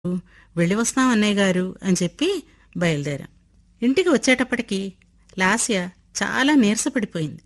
వెళ్ళి వస్తాం అన్నయ్య గారు అని చెప్పి బయలుదేరాం ఇంటికి వచ్చేటప్పటికి లాస్య చాలా నీరసపడిపోయింది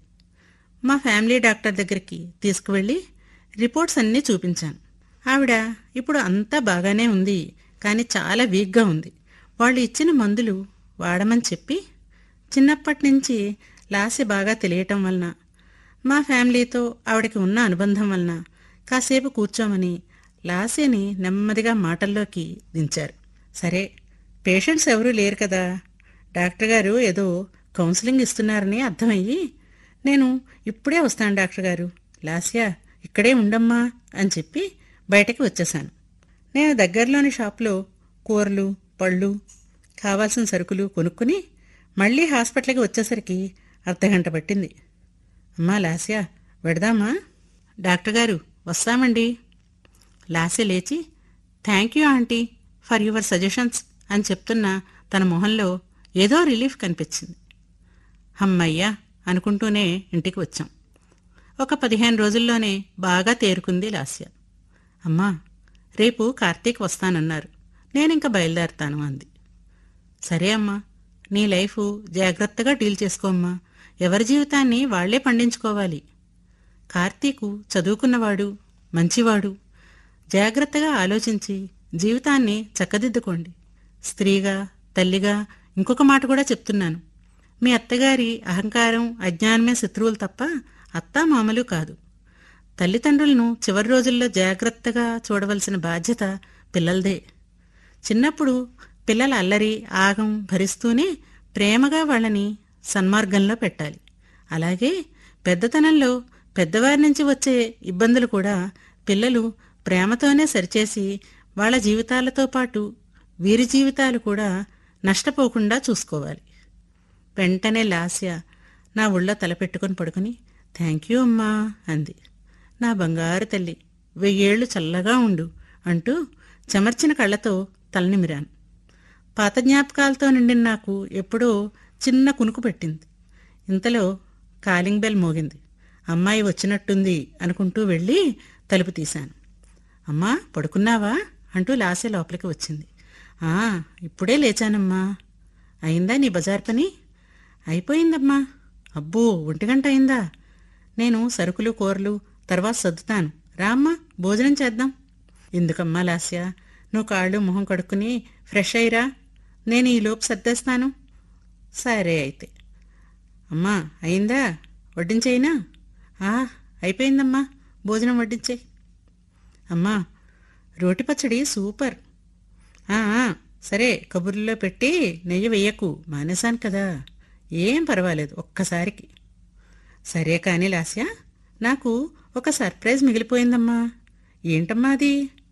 మా ఫ్యామిలీ డాక్టర్ దగ్గరికి తీసుకువెళ్ళి రిపోర్ట్స్ అన్నీ చూపించాను ఆవిడ ఇప్పుడు అంతా బాగానే ఉంది కానీ చాలా వీక్గా ఉంది వాళ్ళు ఇచ్చిన మందులు వాడమని చెప్పి చిన్నప్పటి నుంచి లాస్య బాగా తెలియటం వలన మా ఫ్యామిలీతో ఆవిడకి ఉన్న అనుబంధం వలన కాసేపు కూర్చోమని లాస్యని నెమ్మదిగా మాటల్లోకి దించారు సరే పేషెంట్స్ ఎవరూ లేరు కదా డాక్టర్ గారు ఏదో కౌన్సిలింగ్ ఇస్తున్నారని అర్థమయ్యి నేను ఇప్పుడే వస్తాను డాక్టర్ గారు లాస్య ఇక్కడే ఉండమ్మా అని చెప్పి బయటకి వచ్చేశాను నేను దగ్గరలోని షాప్లో కూరలు పళ్ళు కావాల్సిన సరుకులు కొనుక్కుని మళ్ళీ హాస్పిటల్కి వచ్చేసరికి అర్ధగంట పట్టింది అమ్మా లాస్య వెడదామా డాక్టర్ గారు వస్తామండి లాస్య లేచి thank you aunty for your suggestions అని చెప్తున్న తన మొహంలో ఏదో రిలీఫ్ కనిపించింది హమ్మయ్యా అనుకుంటూనే ఇంటికి వచ్చాం ఒక పదిహేను రోజుల్లోనే బాగా తేరుకుంది లాస్య అమ్మా రేపు కార్తీక్ వస్తానన్నారు నేనింక బయలుదేరతాను అంది సరే అమ్మా నీ లైఫ్ జాగ్రత్తగా డీల్ చేసుకోమ్మా ఎవరి జీవితాన్ని వాళ్లే పండించుకోవాలి కార్తీకు చదువుకున్నవాడు మంచివాడు జాగ్రత్తగా ఆలోచించి జీవితాన్ని చక్కదిద్దుకోండి స్త్రీగా తల్లిగా ఇంకొక మాట కూడా చెప్తున్నాను మీ అత్తగారి అహంకారం అజ్ఞానమే శత్రువులు తప్ప అత్తా మామలు కాదు తల్లిదండ్రులను చివరి రోజుల్లో జాగ్రత్తగా చూడవలసిన బాధ్యత పిల్లలదే చిన్నప్పుడు పిల్లల అల్లరి ఆగం భరిస్తూనే ప్రేమగా వాళ్ళని సన్మార్గంలో పెట్టాలి అలాగే పెద్దతనంలో పెద్దవారి నుంచి వచ్చే ఇబ్బందులు కూడా పిల్లలు ప్రేమతోనే సరిచేసి వాళ్ళ జీవితాలతో పాటు వీరి జీవితాలు కూడా నష్టపోకుండా చూసుకోవాలి వెంటనే లాస్య నా ఒళ్ళో తలపెట్టుకుని పడుకుని థ్యాంక్ యూ అమ్మా అంది నా బంగారు తల్లి వెయ్యేళ్లు చల్లగా ఉండు అంటూ చెమర్చిన కళ్ళతో తలనిమిరాను పాత జ్ఞాపకాలతో నిండిన నాకు ఎప్పుడో చిన్న కునుకు పెట్టింది ఇంతలో కాలింగ్ బెల్ మోగింది అమ్మాయి వచ్చినట్టుంది అనుకుంటూ వెళ్ళి తలుపు తీశాను అమ్మా పడుకున్నావా అంటూ లాసే లోపలికి వచ్చింది ఆ ఇప్పుడే లేచానమ్మా అయిందా నీ బజార్ పని అయిపోయిందమ్మా అబ్బో ఒంటి గంట అయిందా నేను సరుకులు కూరలు తర్వాత సర్దుతాను రామ్మా భోజనం చేద్దాం ఎందుకమ్మా లాస్య నువ్వు కాళ్ళు మొహం కడుక్కుని ఫ్రెష్ అయ్యిరా నేను ఈ లోపు సర్దేస్తాను సరే అయితే అమ్మా అయిందా వడ్డించేయినా ఆ అయిపోయిందమ్మా భోజనం వడ్డించేయి అమ్మా రోటి పచ్చడి సూపర్ ఆ ఆ, సరే కబుర్లో పెట్టి నెయ్యి వెయ్యకు మానేశాను కదా ఏం పర్వాలేదు ఒక్కసారికి సరే కానీ లాస్య నాకు ఒక సర్ప్రైజ్ మిగిలిపోయిందమ్మా ఏంటమ్మా అది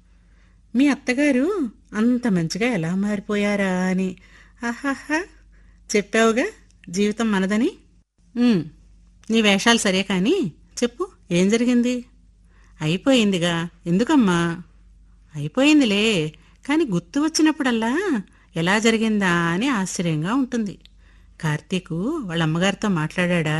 మీ అత్తగారు అంత మంచిగా ఎలా మారిపోయారా అని ఆహాహా చెప్పావుగా జీవితం మనదని ఉమ్, నీ వేషాలు సరే కానీ చెప్పు ఏం జరిగింది అయిపోయిందిగా ఎందుకమ్మా అయిపోయిందిలే కానీ గుర్తు వచ్చినప్పుడల్లా ఎలా జరిగిందా అని ఆశ్చర్యంగా ఉంటుంది కార్తీకు వాళ్ళ అమ్మగారితో మాట్లాడా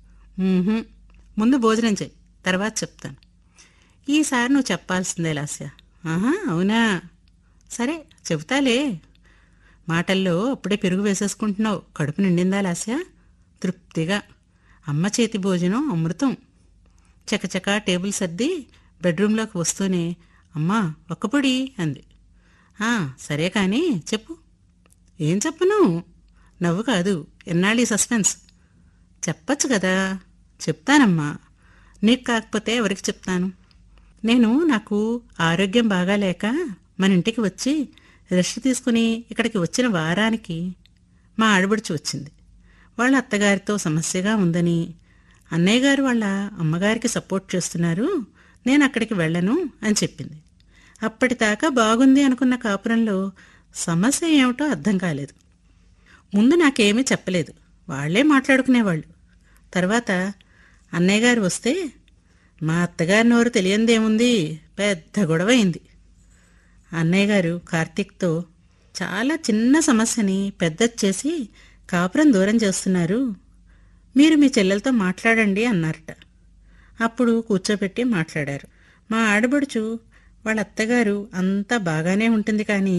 ముందు భోజనం చెయ్యి తర్వాత చెప్తాను ఈసారి నువ్వు చెప్పాల్సిందే లాస్య ఆహా అవునా సరే చెబుతాలే మాటల్లో అప్పుడే పెరుగు వేసేసుకుంటున్నావు కడుపు నిండిందా లాస్య తృప్తిగా అమ్మ చేతి భోజనం అమృతం చకచక టేబుల్ సర్ది బెడ్రూంలోకి వస్తూనే అమ్మా ఒక్కపొడి అంది "ఆ, సరే కానీ చెప్పు ఏం చెప్పను నవ్వు కాదు ఎన్నాళ్ళీ సస్పెన్స్ చెప్పచ్చు కదా చెప్తానమ్మా నీకు కాకపోతే ఎవరికి చెప్తాను నేను నాకు ఆరోగ్యం బాగాలేక మన ఇంటికి వచ్చి రెస్ట్ తీసుకుని ఇక్కడికి వచ్చిన వారానికి మా ఆడబడుచు వచ్చింది వాళ్ళ అత్తగారితో సమస్యగా ఉందని అన్నయ్య గారు వాళ్ళ అమ్మగారికి సపోర్ట్ చేస్తున్నారు నేను అక్కడికి వెళ్ళను అని చెప్పింది అప్పటిదాకా బాగుంది అనుకున్న కాపురంలో సమస్య ఏమిటో అర్థం కాలేదు ముందు నాకేమీ చెప్పలేదు వాళ్లే మాట్లాడుకునేవాళ్ళు తర్వాత అన్నయ్య గారు వస్తే మా అత్తగారి నోరు తెలియందేముంది పెద్ద గొడవ అయింది అన్నయ్య గారు కార్తీక్తో చాలా చిన్న సమస్యని పెద్దది చేసి కాపురం దూరం చేస్తున్నారు మీరు మీ చెల్లెలతో మాట్లాడండి అన్నారట అప్పుడు కూర్చోబెట్టి మాట్లాడారు మా ఆడబడుచు వాళ్ళ అత్తగారు అంతా బాగానే ఉంటుంది కానీ